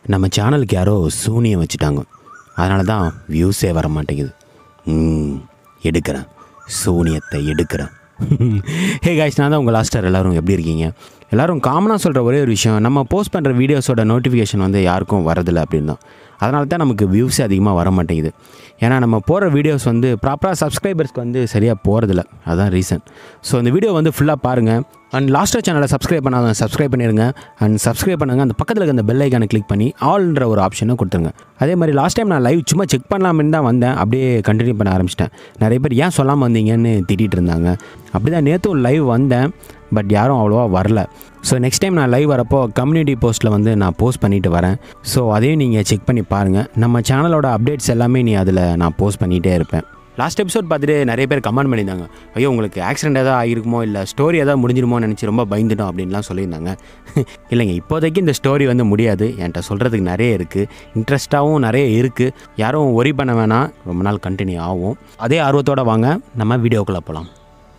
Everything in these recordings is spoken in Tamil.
நம்ம சேனலுக்கு யாரோ சூனியம் வச்சுட்டாங்க அதனால தான் வியூஸே வர மாட்டேங்குது ம், எடுக்கிறேன் சூனியத்தை எடுக்கிறேன் ஹே காய்ஸ் நான் தான் உங்கள் லாஸ்டர் எல்லோரும் எப்படி இருக்கீங்க எல்லோரும் காமனாக சொல்கிற ஒரே ஒரு விஷயம் நம்ம போஸ்ட் பண்ணுற வீடியோஸோட நோட்டிஃபிகேஷன் வந்து யாருக்கும் வரதில்லை அப்படின்னு தான் அதனால தான் நமக்கு வியூஸே அதிகமாக வர மாட்டேங்குது ஏன்னா நம்ம போகிற வீடியோஸ் வந்து ப்ராப்பராக சப்ஸ்கிரைபர்ஸ்க்கு வந்து சரியாக போகிறதில்ல அதான் ரீசன் ஸோ இந்த வீடியோ வந்து ஃபுல்லாக பாருங்கள் அண்ட் லாஸ்டர் சேனலை சப்ஸ்கிரைப் பண்ணாத சப்ஸ்கிரைப் பண்ணிடுங்க அண்ட் சப்ஸ்கிரைப் பண்ணுங்க அந்த பக்கத்தில் இருக்க அந்த பெல் ஐக்கானை கிளிக் பண்ணி ஆல்ன்ற ஒரு ஆப்ஷனை கொடுத்துருங்க அதே மாதிரி லாஸ்ட் டைம் நான் லைவ் சும்மா செக் பண்ணலாம்னு தான் வந்தேன் அப்படியே கண்டினியூ பண்ண ஆரம்பிச்சிட்டேன் நிறைய பேர் ஏன் சொல்லாமல் வந்தீங்கன்னு திட்டிகிட்டு இருந்தாங்க அப்படி தான் நேற்று ஒரு லைவ் வந்தேன் பட் யாரும் அவ்வளோவா வரல ஸோ நெக்ஸ்ட் டைம் நான் லைவ் வரப்போ கம்யூனிட்டி போஸ்ட்டில் வந்து நான் போஸ்ட் பண்ணிட்டு வரேன் ஸோ அதையும் நீங்கள் செக் பண்ணி பாருங்கள் நம்ம சேனலோட அப்டேட்ஸ் எல்லாமே நீ அதில் நான் போஸ்ட் பண்ணிகிட்டே இருப்பேன் லாஸ்ட் எபிசோட் பார்த்துட்டு நிறைய பேர் கமெண்ட் பண்ணியிருந்தாங்க ஐயோ உங்களுக்கு ஆக்சிடென்ட் ஏதாவது ஆகிருக்குமோ இல்லை ஸ்டோரி ஏதாவது முடிஞ்சிருமோ நினச்சி ரொம்ப பயந்துட்டோம் அப்படின்லாம் சொல்லியிருந்தாங்க இல்லைங்க இப்போதைக்கு இந்த ஸ்டோரி வந்து முடியாது என்கிட்ட சொல்கிறதுக்கு நிறைய இருக்குது இன்ட்ரெஸ்ட்டாகவும் நிறைய இருக்குது யாரும் ஒரி பண்ண வேணாம் ரொம்ப நாள் கண்டினியூ ஆகும் அதே ஆர்வத்தோடு வாங்க நம்ம வீடியோக்குள்ளே போகலாம்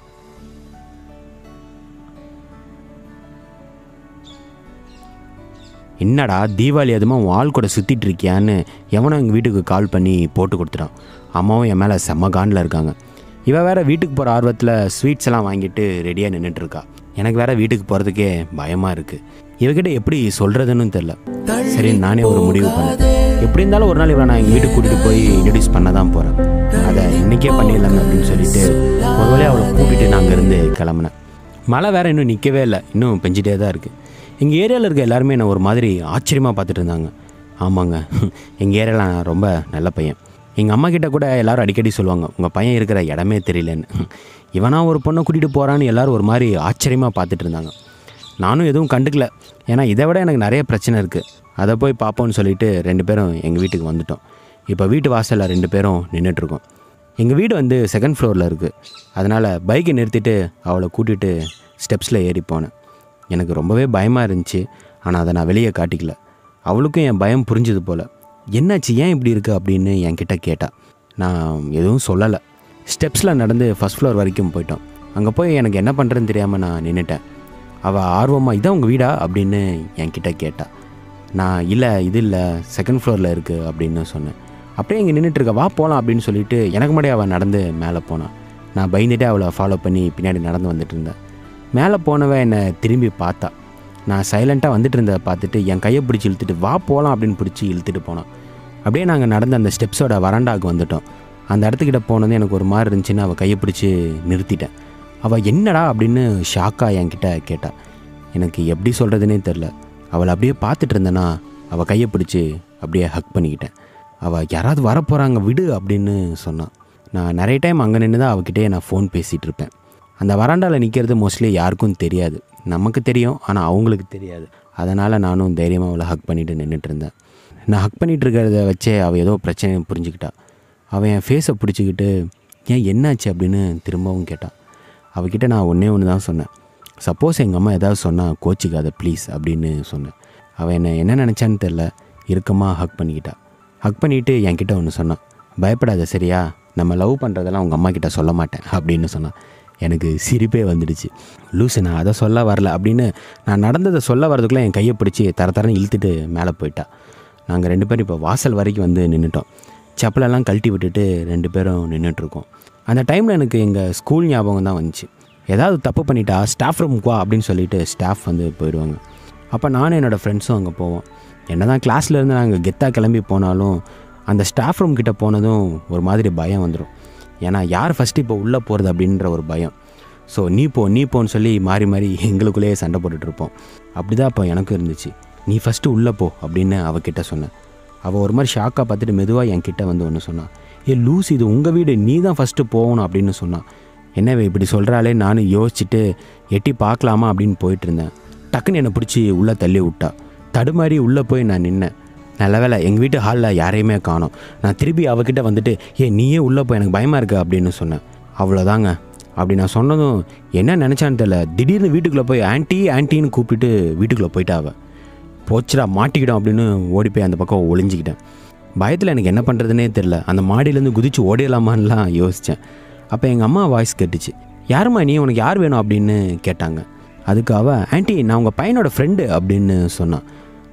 என்னடா தீபாவளி அதுமா உன் ஆள் கூட சுற்றிட்டு இருக்கியான்னு எவனும் எங்கள் வீட்டுக்கு கால் பண்ணி போட்டு கொடுத்துட்டான் அம்மாவும் என் மேலே செம்ம காண்டில் இருக்காங்க இவ வேற வீட்டுக்கு போகிற ஆர்வத்தில் ஸ்வீட்ஸ் எல்லாம் வாங்கிட்டு ரெடியாக நின்றுட்டு இருக்கா எனக்கு வேற வீட்டுக்கு போகிறதுக்கே பயமாக இருக்குது இவகிட்ட எப்படி சொல்கிறதுன்னு தெரில சரி நானே ஒரு முடிவு பண்ணேன் எப்படி இருந்தாலும் ஒரு நாள் இவரை நான் எங்கள் வீட்டுக்கு கூட்டிகிட்டு போய் இன்ட்ரடியூஸ் பண்ண தான் போகிறேன் அதை இன்றைக்கே பண்ணிடலாமே அப்படின்னு சொல்லிட்டு ஒரு வழியாக அவளை கூட்டிகிட்டு நான் அங்கேருந்து கிளம்புனேன் மழை வேற இன்னும் நிற்கவே இல்லை இன்னும் பெஞ்சிட்டே தான் இருக்குது எங்கள் ஏரியாவில் இருக்க எல்லாருமே என்னை ஒரு மாதிரி ஆச்சரியமாக பார்த்துட்டு இருந்தாங்க ஆமாங்க எங்கள் ஏரியாவில் நான் ரொம்ப நல்ல பையன் எங்கள் அம்மா கிட்ட கூட எல்லாரும் அடிக்கடி சொல்லுவாங்க உங்கள் பையன் இருக்கிற இடமே தெரியலன்னு இவனா ஒரு பொண்ணை கூட்டிகிட்டு போகிறான்னு எல்லாரும் ஒரு மாதிரி ஆச்சரியமாக பார்த்துட்டு இருந்தாங்க நானும் எதுவும் கண்டுக்கல ஏன்னா இதை விட எனக்கு நிறைய பிரச்சனை இருக்குது அதை போய் பார்ப்போம்னு சொல்லிட்டு ரெண்டு பேரும் எங்கள் வீட்டுக்கு வந்துட்டோம் இப்போ வீட்டு வாசலில் ரெண்டு பேரும் நின்றுட்டுருக்கோம் எங்கள் வீடு வந்து செகண்ட் ஃப்ளோரில் இருக்குது அதனால் பைக்கை நிறுத்திட்டு அவளை கூட்டிகிட்டு ஸ்டெப்ஸில் ஏறி போனேன் எனக்கு ரொம்பவே பயமாக இருந்துச்சு ஆனால் அதை நான் வெளியே காட்டிக்கல அவளுக்கும் என் பயம் புரிஞ்சுது போல் என்னாச்சு ஏன் இப்படி இருக்குது அப்படின்னு என்கிட்ட கேட்டா நான் எதுவும் சொல்லலை ஸ்டெப்ஸில் நடந்து ஃபஸ்ட் ஃப்ளோர் வரைக்கும் போயிட்டோம் அங்கே போய் எனக்கு என்ன பண்ணுறதுன்னு தெரியாமல் நான் நின்றுட்டேன் அவள் ஆர்வமாக இதான் உங்கள் வீடா அப்படின்னு என்கிட்ட கேட்டா நான் இல்லை இது இல்லை செகண்ட் ஃப்ளோரில் இருக்குது அப்படின்னு சொன்னேன் அப்படியே இங்கே நின்றுட்டு இருக்க வா போகலாம் அப்படின்னு சொல்லிட்டு எனக்கு முன்னாடி அவள் நடந்து மேலே போனான் நான் பயந்துட்டே அவளை ஃபாலோ பண்ணி பின்னாடி நடந்து வந்துட்டு இருந்தேன் மேலே போனவ என்னை திரும்பி பார்த்தா நான் சைலண்ட்டாக வந்துட்டு இருந்ததை பார்த்துட்டு என் கையை பிடிச்சி இழுத்துட்டு வா போகலாம் அப்படின்னு பிடிச்சி இழுத்துட்டு போனான் அப்படியே நாங்கள் நடந்த அந்த ஸ்டெப்ஸோட வராண்டாவுக்கு வந்துட்டோம் அந்த இடத்துக்கிட்ட போனது எனக்கு ஒரு மாதிரி இருந்துச்சுன்னு அவள் கையை பிடிச்சி நிறுத்திட்டேன் அவள் என்னடா அப்படின்னு ஷாக்காக என்கிட்ட கேட்டா எனக்கு எப்படி சொல்கிறதுனே தெரில அவளை அப்படியே பார்த்துட்டு இருந்தேன்னா அவள் கையை பிடிச்சி அப்படியே ஹக் பண்ணிக்கிட்டேன் அவள் யாராவது வரப்போகிறாங்க விடு அப்படின்னு சொன்னான் நான் நிறைய டைம் அங்கே நின்று தான் அவகிட்டே நான் ஃபோன் பேசிகிட்டு இருப்பேன் அந்த வராண்டாவில் நிற்கிறது மோஸ்ட்லி யாருக்கும் தெரியாது நமக்கு தெரியும் ஆனால் அவங்களுக்கு தெரியாது அதனால் நானும் தைரியமாக அவளை ஹக் பண்ணிட்டு நின்றுட்டு இருந்தேன் நான் ஹக் பண்ணிட்டு இருக்கிறத வச்சே அவள் ஏதோ பிரச்சனை புரிஞ்சுக்கிட்டா அவள் என் ஃபேஸை பிடிச்சிக்கிட்டு ஏன் என்னாச்சு அப்படின்னு திரும்பவும் கேட்டான் அவகிட்ட நான் ஒன்றே ஒன்று தான் சொன்னேன் சப்போஸ் எங்கள் அம்மா ஏதாவது சொன்னால் கோச்சிக்காத ப்ளீஸ் அப்படின்னு சொன்னேன் அவள் என்ன என்ன நினச்சான்னு தெரில இறுக்கமாக ஹக் பண்ணிக்கிட்டா ஹக் பண்ணிவிட்டு என்கிட்ட ஒன்று சொன்னான் பயப்படாத சரியா நம்ம லவ் பண்ணுறதெல்லாம் உங்கள் அம்மா கிட்ட சொல்ல மாட்டேன் அப்படின்னு சொன்னான் எனக்கு சிரிப்பே வந்துடுச்சு லூசு நான் அதை சொல்ல வரல அப்படின்னு நான் நடந்ததை சொல்ல வரதுக்குள்ளே என் கையை பிடிச்சி தர தரன்னு இழுத்துட்டு மேலே போயிட்டா நாங்கள் ரெண்டு பேரும் இப்போ வாசல் வரைக்கும் வந்து நின்றுட்டோம் செப்பலெல்லாம் கழட்டி விட்டுட்டு ரெண்டு பேரும் நின்றுட்டுருக்கோம் அந்த டைமில் எனக்கு எங்கள் ஸ்கூல் ஞாபகம் தான் வந்துச்சு ஏதாவது தப்பு பண்ணிட்டா ஸ்டாஃப் ரூமுக்கு வா அப்படின்னு சொல்லிட்டு ஸ்டாஃப் வந்து போயிடுவாங்க அப்போ நானும் என்னோடய ஃப்ரெண்ட்ஸும் அங்கே போவோம் என்ன தான் கிளாஸ்லேருந்து நாங்கள் கெத்தாக கிளம்பி போனாலும் அந்த ஸ்டாஃப் ரூம் கிட்ட போனதும் ஒரு மாதிரி பயம் வந்துடும் ஏன்னா யார் ஃபஸ்ட்டு இப்போ உள்ளே போகிறது அப்படின்ற ஒரு பயம் ஸோ நீ போ நீ போன்னு சொல்லி மாறி மாறி எங்களுக்குள்ளேயே சண்டை போட்டுட்டு இருப்போம் அப்படி தான் அப்போ எனக்கும் இருந்துச்சு நீ ஃபஸ்ட்டு உள்ளே போ அப்படின்னு அவகிட்ட சொன்னேன் அவள் ஒரு மாதிரி ஷாக்காக பார்த்துட்டு மெதுவாக என்கிட்ட வந்து ஒன்று சொன்னான் ஏ லூஸ் இது உங்கள் வீடு நீ தான் ஃபஸ்ட்டு போகணும் அப்படின்னு சொன்னான் என்னவே இப்படி சொல்கிறாளே நானும் யோசிச்சுட்டு எட்டி பார்க்கலாமா அப்படின்னு போயிட்டு இருந்தேன் டக்குன்னு என்னை பிடிச்சி உள்ளே தள்ளி விட்டா தடுமாறி உள்ளே போய் நான் நின்னேன் நல்ல வேலை எங்கள் வீட்டு ஹாலில் யாரையுமே காணோம் நான் திருப்பி அவகிட்ட வந்துட்டு ஏ நீயே உள்ளே போய் எனக்கு பயமாக இருக்கு அப்படின்னு சொன்னேன் அவ்வளோதாங்க அப்படி நான் சொன்னதும் என்ன நினச்சான்னு தெரியல திடீர்னு வீட்டுக்குள்ளே போய் ஆன்ட்டி ஆன்ட்டின்னு கூப்பிட்டுட்டு வீட்டுக்குள்ளே போயிட்டா அவள் போச்சுடா மாட்டிக்கிட்டோம் அப்படின்னு ஓடி போய் அந்த பக்கம் ஒளிஞ்சிக்கிட்டேன் பயத்தில் எனக்கு என்ன பண்ணுறதுனே தெரில அந்த மாடியிலேருந்து குதிச்சு ஓடிடலாமான்லாம் யோசித்தேன் அப்போ எங்கள் அம்மா வாய்ஸ் கேட்டுச்சு யாரும்மா நீ உனக்கு யார் வேணும் அப்படின்னு கேட்டாங்க அதுக்கு அவள் ஆன்ட்டி நான் உங்கள் பையனோட ஃப்ரெண்டு அப்படின்னு சொன்னான்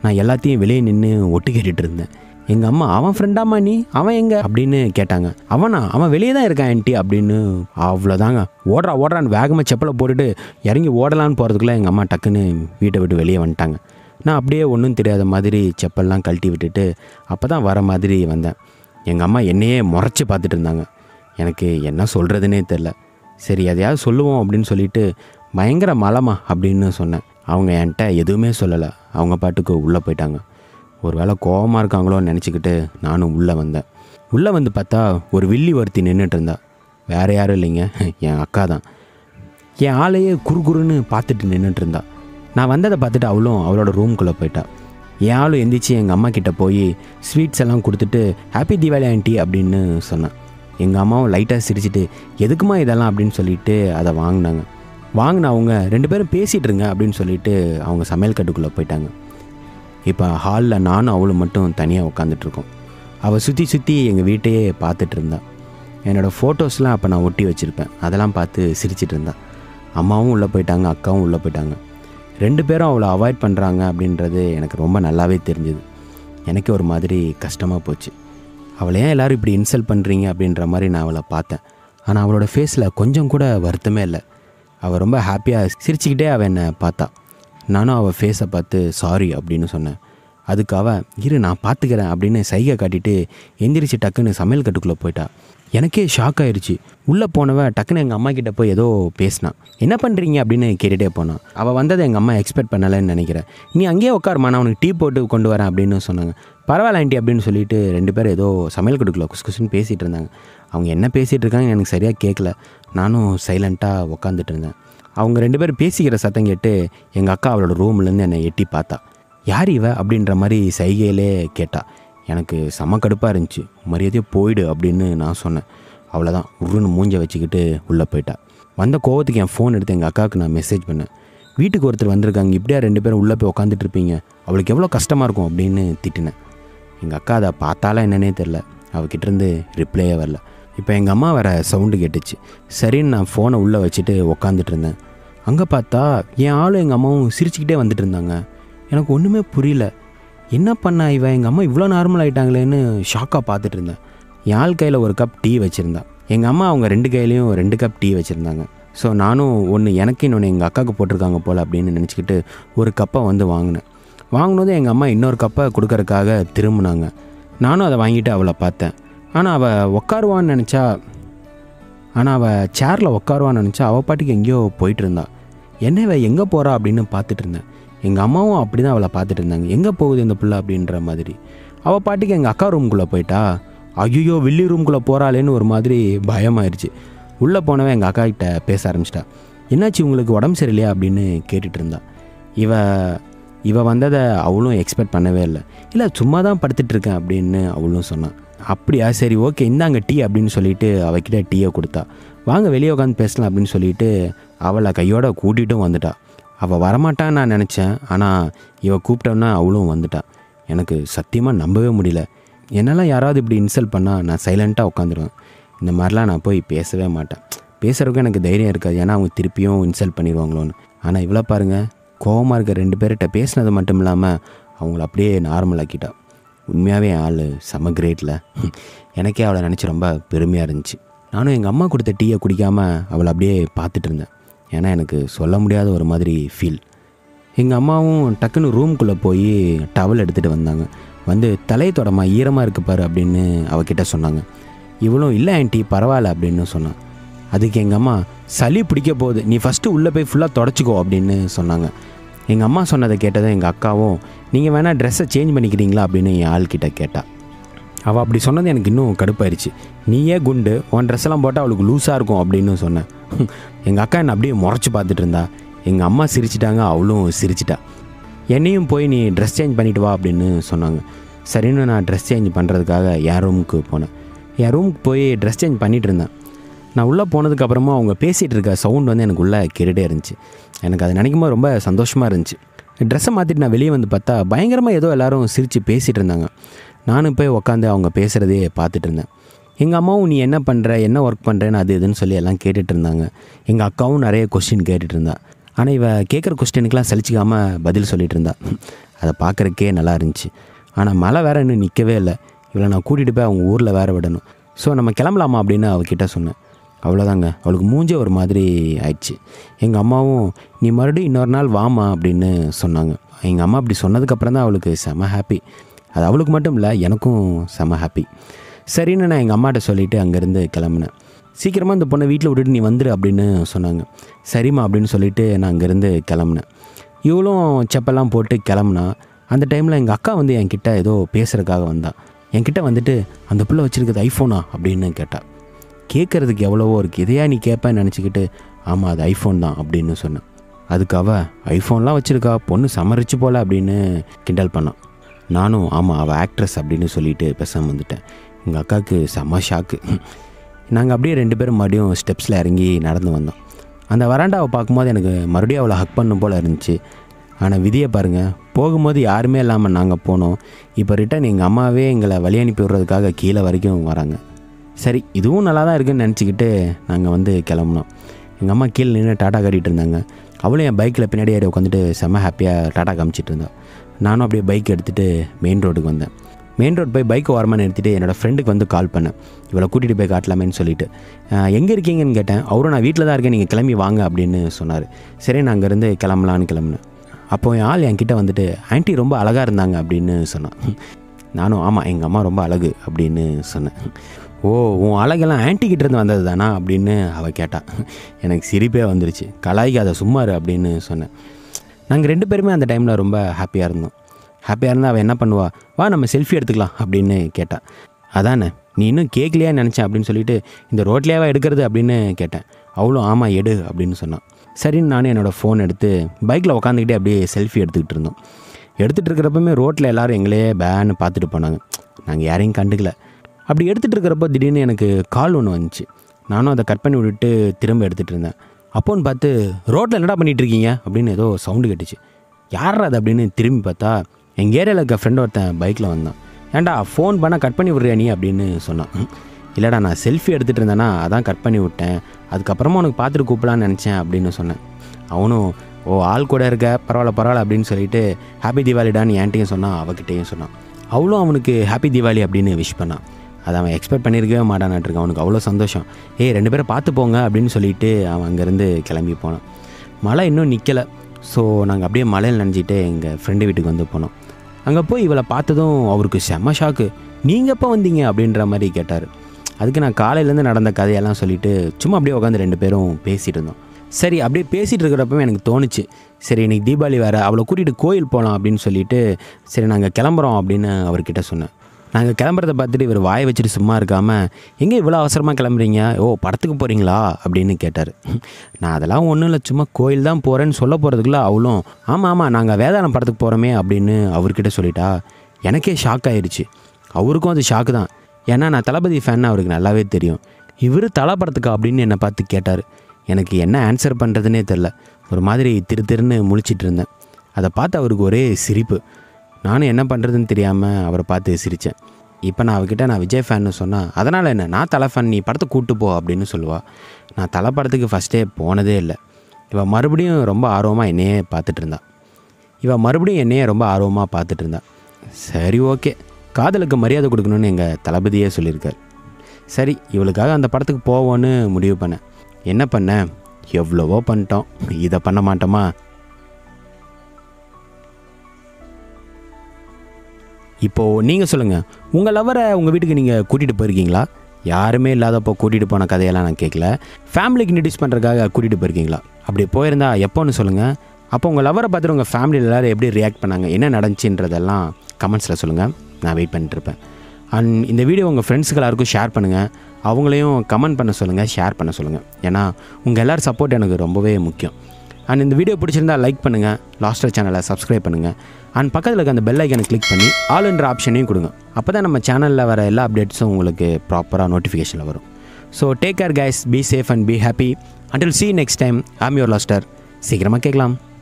நான் எல்லாத்தையும் வெளியே நின்று ஒட்டு கேட்டுட்டு இருந்தேன் எங்கள் அம்மா அவன் ஃப்ரெண்டாம்மா நீ அவன் எங்க அப்படின்னு கேட்டாங்க அவனா அவன் வெளியே தான் இருக்கான் ஆன்ட்டி அப்படின்னு அவ்வளோதாங்க ஓடுறா ஓடுறான்னு வேகமாக செப்பலை போட்டுட்டு இறங்கி ஓடலான்னு போகிறதுக்குள்ளே எங்கள் அம்மா டக்குன்னு வீட்டை விட்டு வெளியே வந்துட்டாங்க நான் அப்படியே ஒன்றும் தெரியாத மாதிரி செப்பல்லாம் கழட்டி விட்டுட்டு அப்போ தான் வர மாதிரி வந்தேன் எங்கள் அம்மா என்னையே முறைச்சி பார்த்துட்டு இருந்தாங்க எனக்கு என்ன சொல்கிறதுனே தெரில சரி எதையாவது சொல்லுவோம் அப்படின்னு சொல்லிட்டு பயங்கர மலமா அப்படின்னு சொன்னேன் அவங்க என்கிட்ட எதுவுமே சொல்லலை அவங்க பாட்டுக்கு உள்ளே போயிட்டாங்க ஒரு வேளை கோவமாக இருக்காங்களோன்னு நினச்சிக்கிட்டு நானும் உள்ளே வந்தேன் உள்ளே வந்து பார்த்தா ஒரு வில்லி ஒருத்தி நின்றுட்டு இருந்தா வேறு யாரும் இல்லைங்க என் அக்கா தான் என் ஆளையே குறுகுறுன்னு பார்த்துட்டு நின்றுட்டு இருந்தா நான் வந்ததை பார்த்துட்டு அவளும் அவளோட ரூம்குள்ளே போயிட்டா என் ஆளும் எந்திரிச்சு எங்கள் அம்மா கிட்ட போய் ஸ்வீட்ஸ் எல்லாம் கொடுத்துட்டு ஹாப்பி தீபாவளி ஆண்டி அப்படின்னு சொன்னேன் எங்கள் அம்மாவும் லைட்டாக சிரிச்சிட்டு எதுக்குமா இதெல்லாம் அப்படின்னு சொல்லிட்டு அதை வாங்கினாங்க வாங்கின அவங்க ரெண்டு பேரும் பேசிகிட்டு இருங்க அப்படின்னு சொல்லிட்டு அவங்க சமையல் கட்டுக்குள்ளே போயிட்டாங்க இப்போ ஹாலில் நானும் அவளும் மட்டும் தனியாக உட்காந்துட்ருக்கோம் அவள் சுற்றி சுற்றி எங்கள் வீட்டையே பார்த்துட்டு இருந்தா என்னோடய ஃபோட்டோஸ்லாம் அப்போ நான் ஒட்டி வச்சுருப்பேன் அதெல்லாம் பார்த்து சிரிச்சிட்டு இருந்தா அம்மாவும் உள்ளே போயிட்டாங்க அக்காவும் உள்ளே போயிட்டாங்க ரெண்டு பேரும் அவளை அவாய்ட் பண்ணுறாங்க அப்படின்றது எனக்கு ரொம்ப நல்லாவே தெரிஞ்சுது எனக்கு ஒரு மாதிரி கஷ்டமாக போச்சு அவளை ஏன் எல்லோரும் இப்படி இன்சல்ட் பண்ணுறீங்க அப்படின்ற மாதிரி நான் அவளை பார்த்தேன் ஆனால் அவளோட ஃபேஸில் கொஞ்சம் கூட வருத்தமே இல்லை அவள் ரொம்ப ஹாப்பியாக சிரிச்சுக்கிட்டே அவள் என்னை பார்த்தா நானும் அவள் ஃபேஸை பார்த்து சாரி அப்படின்னு சொன்னேன் அதுக்கு அவள் இரு நான் பார்த்துக்கிறேன் அப்படின்னு சைகை காட்டிட்டு எந்திரிச்சு டக்குன்னு சமையல் கட்டுக்குள்ளே போயிட்டா எனக்கே ஷாக் ஆயிடுச்சு உள்ளே போனவ டக்குன்னு எங்கள் அம்மா கிட்ட போய் ஏதோ பேசினான் என்ன பண்ணுறீங்க அப்படின்னு கேட்டுகிட்டே போனான் அவள் வந்ததை எங்கள் அம்மா எக்ஸ்பெக்ட் பண்ணலைன்னு நினைக்கிறேன் நீ அங்கேயே உட்காருமா நான் உனக்கு டீ போட்டு கொண்டு வரேன் அப்படின்னு சொன்னாங்க பரவாயில்ல ஆண்டி அப்படின்னு சொல்லிட்டு ரெண்டு பேரும் ஏதோ சமையல் கட்டுக்குள்ள குஸ் குஸ்ன்னு பேசிகிட்டு இருந்தாங்க அவங்க என்ன பேசிகிட்டு இருக்காங்க எனக்கு சரியாக கேட்கல நானும் சைலண்ட்டாக உட்காந்துட்டு இருந்தேன் அவங்க ரெண்டு பேரும் பேசிக்கிற சத்தம் கேட்டு எங்கள் அக்கா அவளோட ரூம்லேருந்து என்னை எட்டி பார்த்தா யார் இவ அப்படின்ற மாதிரி சைகையிலே கேட்டா எனக்கு செம கடுப்பாக இருந்துச்சு மரியாதையே போயிடு அப்படின்னு நான் சொன்னேன் அவ்வளோதான் உருன்னு மூஞ்ச வச்சுக்கிட்டு உள்ளே போயிட்டா வந்த கோவத்துக்கு என் ஃபோன் எடுத்து எங்கள் அக்காவுக்கு நான் மெசேஜ் பண்ணேன் வீட்டுக்கு ஒருத்தர் வந்திருக்காங்க இப்படியா ரெண்டு பேரும் உள்ளே போய் உட்காந்துட்டு இருப்பீங்க அவளுக்கு எவ்வளோ கஷ்டமாக இருக்கும் அப்படின்னு திட்டினேன் எங்கள் அக்கா அதை பார்த்தாலா என்னன்னே தெரில அவகிட்டேருந்து ரிப்ளையே வரல இப்போ எங்கள் அம்மா வர சவுண்டு கேட்டுச்சு சரின்னு நான் ஃபோனை உள்ளே வச்சுட்டு உக்காந்துட்டு இருந்தேன் அங்கே பார்த்தா என் ஆளும் எங்கள் அம்மாவும் சிரிச்சுக்கிட்டே வந்துட்டு இருந்தாங்க எனக்கு ஒன்றுமே புரியல என்ன பண்ணா இவ எங்கள் அம்மா இவ்வளோ நார்மல் ஆகிட்டாங்களேன்னு ஷாக்காக பார்த்துட்டு இருந்தேன் என் ஆள் கையில் ஒரு கப் டீ வச்சுருந்தா எங்கள் அம்மா அவங்க ரெண்டு கையிலையும் ரெண்டு கப் டீ வச்சுருந்தாங்க ஸோ நானும் ஒன்று எனக்கு இன்னொன்று எங்கள் அக்காவுக்கு போட்டிருக்காங்க போல் அப்படின்னு நினச்சிக்கிட்டு ஒரு கப்பை வந்து வாங்கினேன் வாங்கினதும் எங்கள் அம்மா இன்னொரு கப்பை கொடுக்கறதுக்காக திரும்பினாங்க நானும் அதை வாங்கிட்டு அவளை பார்த்தேன் ஆனால் அவள் உட்காருவான்னு நினச்சா ஆனால் அவள் சேரில் உட்காருவான்னு நினச்சா அவள் பாட்டுக்கு எங்கேயோ போயிட்டு இருந்தா என்ன இவ எங்கே போகிறா அப்படின்னு பார்த்துட்டு இருந்தேன் எங்கள் அம்மாவும் அப்படி தான் அவளை பார்த்துட்டு இருந்தாங்க எங்கே போகுது இந்த பிள்ளை அப்படின்ற மாதிரி அவள் பாட்டுக்கு எங்கள் அக்கா ரூம்குள்ளே போயிட்டா ஐயோ வில்லி ரூம்குள்ளே போகிறாளேன்னு ஒரு மாதிரி பயமாயிருச்சு உள்ளே போனவன் எங்கள் அக்கா கிட்ட பேச ஆரம்பிச்சிட்டா என்னாச்சு உங்களுக்கு உடம்பு சரியில்லையா அப்படின்னு கேட்டுட்டு இருந்தா இவ இவ வந்ததை அவளும் எக்ஸ்பெக்ட் பண்ணவே இல்லை இல்லை சும்மா தான் படுத்துட்டு இருக்கேன் அப்படின்னு அவளும் சொன்னான் அப்படியா சரி ஓகே இந்தாங்க டீ அப்படின்னு சொல்லிட்டு அவகிட்ட டீயை கொடுத்தா வாங்க வெளியே உட்காந்து பேசலாம் அப்படின்னு சொல்லிட்டு அவளை கையோட கூட்டிகிட்டும் வந்துட்டா அவள் வரமாட்டான்னு நான் நினச்சேன் ஆனால் இவ கூப்பிட்டோன்னா அவளும் வந்துட்டா எனக்கு சத்தியமாக நம்பவே முடியல என்னெல்லாம் யாராவது இப்படி இன்சல்ட் பண்ணால் நான் சைலண்ட்டாக உட்காந்துருவேன் இந்த மாதிரிலாம் நான் போய் பேசவே மாட்டேன் பேசுகிறதுக்கும் எனக்கு தைரியம் இருக்காது ஏன்னா அவங்க திருப்பியும் இன்சல்ட் பண்ணிடுவாங்களோன்னு ஆனால் இவ்வளோ பாருங்கள் கோவமாக இருக்க ரெண்டு பேர்கிட்ட பேசினது மட்டும் இல்லாமல் அவங்கள அப்படியே நார்மல் ஆக்கிட்டா உண்மையாகவே என் ஆள் செம கிரேட்டில் எனக்கே அவளை நினச்சி ரொம்ப பெருமையாக இருந்துச்சு நானும் எங்கள் அம்மா கொடுத்த டீயை குடிக்காமல் அவளை அப்படியே பார்த்துட்டு இருந்தேன் ஏன்னா எனக்கு சொல்ல முடியாத ஒரு மாதிரி ஃபீல் எங்கள் அம்மாவும் டக்குன்னு ரூம்குள்ளே போய் டவல் எடுத்துகிட்டு வந்தாங்க வந்து தலையை தொடமா ஈரமாக இருக்கு பாரு அப்படின்னு அவகிட்ட சொன்னாங்க இவளும் இல்லை ஆண்டி பரவாயில்ல அப்படின்னு சொன்னான் அதுக்கு எங்கள் அம்மா சளி பிடிக்க போகுது நீ ஃபஸ்ட்டு உள்ளே போய் ஃபுல்லாக தொடச்சிக்கோ அப்படின்னு சொன்னாங்க எங்கள் அம்மா சொன்னதை கேட்டதும் எங்கள் அக்காவும் நீங்கள் வேணால் ட்ரெஸ்ஸை சேஞ்ச் பண்ணிக்கிறீங்களா அப்படின்னு என் ஆள்கிட்ட கேட்டா அவள் அப்படி சொன்னது எனக்கு இன்னும் கடுப்பாயிருச்சு நீயே குண்டு உன் ட்ரெஸ் எல்லாம் போட்டால் அவளுக்கு லூஸாக இருக்கும் அப்படின்னு சொன்னேன் எங்கள் அக்கா என்னை அப்படியே முறைச்சி பார்த்துட்டு இருந்தா எங்கள் அம்மா சிரிச்சிட்டாங்க அவளும் சிரிச்சிட்டா என்னையும் போய் நீ ட்ரெஸ் சேஞ்ச் பண்ணிட்டு வா அப்படின்னு சொன்னாங்க சரின்னு நான் ட்ரெஸ் சேஞ்ச் பண்ணுறதுக்காக என் ரூமுக்கு போனேன் என் ரூமுக்கு போய் ட்ரெஸ் சேஞ்ச் பண்ணிகிட்டு இருந்தேன் நான் உள்ளே போனதுக்கப்புறமா அவங்க பேசிகிட்டு இருக்க சவுண்ட் வந்து எனக்கு உள்ளே கேட்டுகிட்டே இருந்துச்சு எனக்கு அதை நினைக்கும் போது ரொம்ப சந்தோஷமாக இருந்துச்சு ட்ரெஸ்ஸை மாற்றிட்டு நான் வெளியே வந்து பார்த்தா பயங்கரமாக ஏதோ எல்லாரும் சிரித்து பேசிகிட்டு இருந்தாங்க நானும் போய் உட்காந்து அவங்க பேசுகிறதே பார்த்துட்டு இருந்தேன் எங்கள் அம்மாவும் நீ என்ன பண்ணுற என்ன ஒர்க் பண்ணுறேன்னு அது இதுன்னு சொல்லி எல்லாம் கேட்டுட்டு இருந்தாங்க எங்கள் அக்காவும் நிறைய கொஸ்டின் கேட்டுட்டு இருந்தா ஆனால் இவ கேட்குற கொஸ்டினுக்கெலாம் சலிச்சிக்காமல் பதில் சொல்லிட்டு இருந்தா அதை பார்க்குறக்கே நல்லா இருந்துச்சு ஆனால் மழை வேற இன்னும் நிற்கவே இல்லை இவளை நான் கூட்டிகிட்டு போய் அவங்க ஊரில் வேற விடணும் ஸோ நம்ம கிளம்பலாமா அப்படின்னு அவகிட்ட சொன்னேன் அவ்வளோதாங்க அவளுக்கு மூஞ்சே ஒரு மாதிரி ஆயிடுச்சு எங்கள் அம்மாவும் நீ மறுபடியும் இன்னொரு நாள் வாமா அப்படின்னு சொன்னாங்க எங்கள் அம்மா அப்படி சொன்னதுக்கப்புறம் தான் அவளுக்கு செம ஹாப்பி அது அவளுக்கு மட்டும் இல்லை எனக்கும் செம ஹாப்பி சரின்னு நான் எங்கள் அம்மாட்ட சொல்லிவிட்டு அங்கேருந்து கிளம்புனேன் சீக்கிரமாக இந்த பொண்ணை வீட்டில் விட்டுட்டு நீ வந்துரு அப்படின்னு சொன்னாங்க சரிம்மா அப்படின்னு சொல்லிட்டு நான் அங்கேருந்து கிளம்புனேன் இவளும் செப்பெல்லாம் போட்டு கிளம்புனா அந்த டைமில் எங்கள் அக்கா வந்து என்கிட்ட ஏதோ பேசுகிறதுக்காக வந்தா என்கிட்ட வந்துட்டு அந்த பிள்ளை வச்சுருக்குது ஐஃபோனா அப்படின்னு கேட்டா கேட்குறதுக்கு எவ்வளவோ இருக்குது இதையா நீ கேட்பேன்னு நினச்சிக்கிட்டு ஆமாம் அது ஐஃபோன் தான் அப்படின்னு சொன்னேன் அதுக்கு அவ ஐஃபோன்லாம் வச்சுருக்கா பொண்ணு சமரிச்சு போல அப்படின்னு கிண்டல் பண்ணான் நானும் ஆமாம் அவள் ஆக்ட்ரஸ் அப்படின்னு சொல்லிட்டு பேசாமல் வந்துட்டேன் எங்கள் அக்காவுக்கு செம்ம ஷாக்கு நாங்கள் அப்படியே ரெண்டு பேரும் மறுபடியும் ஸ்டெப்ஸில் இறங்கி நடந்து வந்தோம் அந்த வராண்டாவை பார்க்கும்போது எனக்கு மறுபடியும் அவளை ஹக் பண்ணும் போல் இருந்துச்சு ஆனால் விதியை பாருங்கள் போகும்போது யாருமே இல்லாமல் நாங்கள் போனோம் இப்போ ரிட்டன் எங்கள் அம்மாவே எங்களை வழி அனுப்பி விடுறதுக்காக கீழே வரைக்கும் வராங்க சரி இதுவும் நல்லா தான் இருக்குன்னு நினச்சிக்கிட்டு நாங்கள் வந்து கிளம்புனோம் எங்கள் அம்மா கீழே நின்று டாட்டா காட்டிகிட்டு இருந்தாங்க அவளும் என் பைக்கில் பின்னாடி ஏறி உட்காந்துட்டு செம்ம ஹாப்பியாக டாட்டா காமிச்சிட்டு இருந்தா நானும் அப்படியே பைக் எடுத்துகிட்டு மெயின் ரோடுக்கு வந்தேன் மெயின் ரோட் போய் பைக் ஓரமாக நிறுத்திட்டு என்னோடய ஃப்ரெண்டுக்கு வந்து கால் பண்ணேன் இவளை கூட்டிகிட்டு போய் காட்டலாமேன்னு சொல்லிட்டு எங்கே இருக்கீங்கன்னு கேட்டேன் அவரும் நான் வீட்டில் தான் இருக்கேன் நீங்கள் கிளம்பி வாங்க அப்படின்னு சொன்னார் சரி நான் அங்கேருந்து கிளம்பலான்னு கிளம்புனேன் அப்போ என் ஆள் என்கிட்ட வந்துட்டு ஆன்ட்டி ரொம்ப அழகாக இருந்தாங்க அப்படின்னு சொன்னான் நானும் ஆமாம் எங்கள் அம்மா ரொம்ப அழகு அப்படின்னு சொன்னேன் ஓ உன் அழகெல்லாம் ஆன்ட்டி கிட்டேருந்து வந்தது தானா அப்படின்னு அவள் கேட்டா எனக்கு சிரிப்பே வந்துருச்சு கலாய்க்கு அதை சும்மாரு அப்படின்னு சொன்னேன் நாங்கள் ரெண்டு பேருமே அந்த டைமில் ரொம்ப ஹாப்பியாக இருந்தோம் ஹாப்பியாக இருந்தால் அவள் என்ன பண்ணுவா வா நம்ம செல்ஃபி எடுத்துக்கலாம் அப்படின்னு கேட்டா அதானே நீ இன்னும் கேட்கலையா நினச்சேன் அப்படின்னு சொல்லிட்டு இந்த ரோட்லேயாவா எடுக்கிறது அப்படின்னு கேட்டேன் அவளும் ஆமாம் எடு அப்படின்னு சொன்னான் சரின்னு நானும் என்னோடய ஃபோன் எடுத்து பைக்கில் உட்காந்துக்கிட்டே அப்படியே செல்ஃபி எடுத்துக்கிட்டு இருந்தோம் எடுத்துகிட்டு இருக்கிறப்பமே ரோட்டில் எல்லோரும் எங்களையே பேன்னு பார்த்துட்டு போனாங்க நாங்கள் யாரையும் கண்டுக்கல அப்படி எடுத்துகிட்டு இருக்கிறப்போ திடீர்னு எனக்கு கால் ஒன்று வந்துச்சு நானும் அதை கட் பண்ணி விட்டுட்டு திரும்ப எடுத்துகிட்டு இருந்தேன் அப்போன்னு பார்த்து ரோட்டில் என்னடா பண்ணிகிட்டு இருக்கீங்க அப்படின்னு ஏதோ சவுண்டு கேட்டுச்சு யார் அது அப்படின்னு திரும்பி பார்த்தா எங்கள் ஏரியாவில் இருக்க ஃப்ரெண்ட் ஒருத்தன் பைக்கில் வந்தான் ஏன்டா ஃபோன் பண்ணால் கட் பண்ணி விட்றியா நீ அப்படின்னு சொன்னான் "ம், இல்லைடா நான் செல்ஃபி எடுத்துகிட்டு இருந்தேன்னா அதான் கட் பண்ணி விட்டேன் அதுக்கப்புறமா உனக்கு பார்த்துட்டு கூப்பிடலான்னு நினச்சேன் அப்படின்னு சொன்னேன் அவனும் ஓ ஆள் கூட இருக்க பரவாயில்ல பரவாயில்ல அப்படின்னு சொல்லிட்டு ஹாப்பி தீபாவளிடான்னு என்கிட்டையும் சொன்னான் அவகிட்டையும் சொன்னான் அவளும் அவனுக்கு ஹாப்பி தீபாவளி அப்படின்னு விஷ் பண்ணான் அதை அவன் எக்ஸ்பெக்ட் பண்ணியிருக்கவே மாட்டானாட்டிருக்கான் அவனுக்கு அவ்வளோ சந்தோஷம் ஏய் ரெண்டு பேரும் பார்த்து போங்க அப்படின்னு சொல்லிட்டு அவன் அங்கேருந்து கிளம்பி போனான் மழை இன்னும் நிற்கலை ஸோ நாங்கள் அப்படியே மழையில் நனைஞ்சிட்டு எங்கள் ஃப்ரெண்டு வீட்டுக்கு வந்து போனோம் அங்கே போய் இவளை பார்த்ததும் அவருக்கு செம்ம ஷாக்கு நீங்கள் எப்போ வந்தீங்க அப்படின்ற மாதிரி கேட்டார் அதுக்கு நான் காலையிலேருந்து நடந்த கதையெல்லாம் சொல்லிட்டு சும்மா அப்படியே உட்காந்து ரெண்டு பேரும் பேசிகிட்டு இருந்தோம் சரி அப்படியே பேசிகிட்டு இருக்கிறப்பவே எனக்கு தோணுச்சு சரி இன்னைக்கு தீபாவளி வேறு அவளை கூட்டிகிட்டு கோயில் போகலாம் அப்படின்னு சொல்லிட்டு சரி நாங்கள் கிளம்புறோம் அப்படின்னு அவர்கிட்ட சொன்னேன் நாங்கள் கிளம்புறத பார்த்துட்டு இவர் வாயை வச்சுட்டு சும்மா இருக்காமல் எங்கே இவ்வளோ அவசரமாக கிளம்புறீங்க ஓ படத்துக்கு போகிறீங்களா அப்படின்னு கேட்டார் நான் அதெல்லாம் ஒன்றும் இல்லை சும்மா கோயில் தான் போகிறேன்னு சொல்ல போகிறதுக்குள்ள அவளும் ஆமாம் ஆமாம் நாங்கள் வேதாளம் படத்துக்கு போகிறோமே அப்படின்னு அவர்கிட்ட சொல்லிட்டா எனக்கே ஷாக் ஆயிடுச்சு அவருக்கும் அது ஷாக்கு தான் ஏன்னா நான் தளபதி ஃபேன் அவருக்கு நல்லாவே தெரியும் இவர் தலை படத்துக்கா அப்படின்னு என்னை பார்த்து கேட்டார் எனக்கு என்ன ஆன்சர் பண்ணுறதுனே தெரில ஒரு மாதிரி திரு திருன்னு முழிச்சிட்டு இருந்தேன் அதை பார்த்து அவருக்கு ஒரே சிரிப்பு நானும் என்ன பண்ணுறதுன்னு தெரியாமல் அவரை பார்த்து சிரித்தேன் இப்போ நான் அவகிட்ட நான் விஜய் ஃபேன்னு சொன்னால் அதனால் என்ன நான் தலை ஃபேன் நீ படத்தை கூட்டு போ அப்படின்னு சொல்லுவாள் நான் தலை படத்துக்கு ஃபஸ்ட்டே போனதே இல்லை இவள் மறுபடியும் ரொம்ப ஆர்வமாக என்னையே பார்த்துட்டு இருந்தா இவள் மறுபடியும் என்னையே ரொம்ப ஆர்வமாக பார்த்துட்டு இருந்தா சரி ஓகே காதலுக்கு மரியாதை கொடுக்கணும்னு எங்கள் தளபதியே சொல்லியிருக்கார் சரி இவளுக்காக அந்த படத்துக்கு போவோன்னு முடிவு பண்ணேன் என்ன பண்ணேன் எவ்வளவோ பண்ணிட்டோம் இதை பண்ண மாட்டோமா இப்போது நீங்கள் சொல்லுங்கள் உங்கள் லவரை உங்கள் வீட்டுக்கு நீங்கள் கூட்டிகிட்டு போயிருக்கீங்களா யாருமே இல்லாதப்போ கூட்டிகிட்டு போன கதையெல்லாம் நான் கேட்கல ஃபேமிலிக்கு இன்ட்ரடியூஸ் பண்ணுறதுக்காக கூட்டிகிட்டு போயிருக்கீங்களா அப்படி போயிருந்தா எப்போன்னு சொல்லுங்கள் அப்போ உங்கள் லவரை பார்த்துட்டு உங்கள் ஃபேமிலியில் எல்லோரும் எப்படி ரியாக்ட் பண்ணாங்க என்ன நடந்துச்சுன்றதெல்லாம் கமெண்ட்ஸில் சொல்லுங்கள் நான் வெயிட் பண்ணிட்டுருப்பேன் அண்ட் இந்த வீடியோ உங்கள் ஃப்ரெண்ட்ஸுக்கு எல்லாருக்கும் ஷேர் பண்ணுங்கள் அவங்களையும் கமெண்ட் பண்ண சொல்லுங்கள் ஷேர் பண்ண சொல்லுங்கள் ஏன்னா உங்கள் எல்லார் சப்போர்ட் எனக்கு ரொம்பவே முக்கியம் அண்ட் இந்த வீடியோ பிடிச்சிருந்தா லைக் பண்ணுங்கள் லாஸ்டர் சேனலை சப்ஸ்கிரைப் பண்ணுங்கள் அண்ட் பக்கத்தில் இருக்க அந்த பெல் ஐக்கனை கிளிக் பண்ணி ஆல்ன்ற ஆப்ஷனையும் கொடுங்க அப்போ தான் நம்ம சேனலில் வர எல்லா அப்டேட்ஸும் உங்களுக்கு ப்ராப்பராக நோட்டிஃபிகேஷனில் வரும் so take care guys be safe and be happy until see next time ஆம் யுவர் லாஸ்டர் சீக்கிரமாக கேட்கலாம்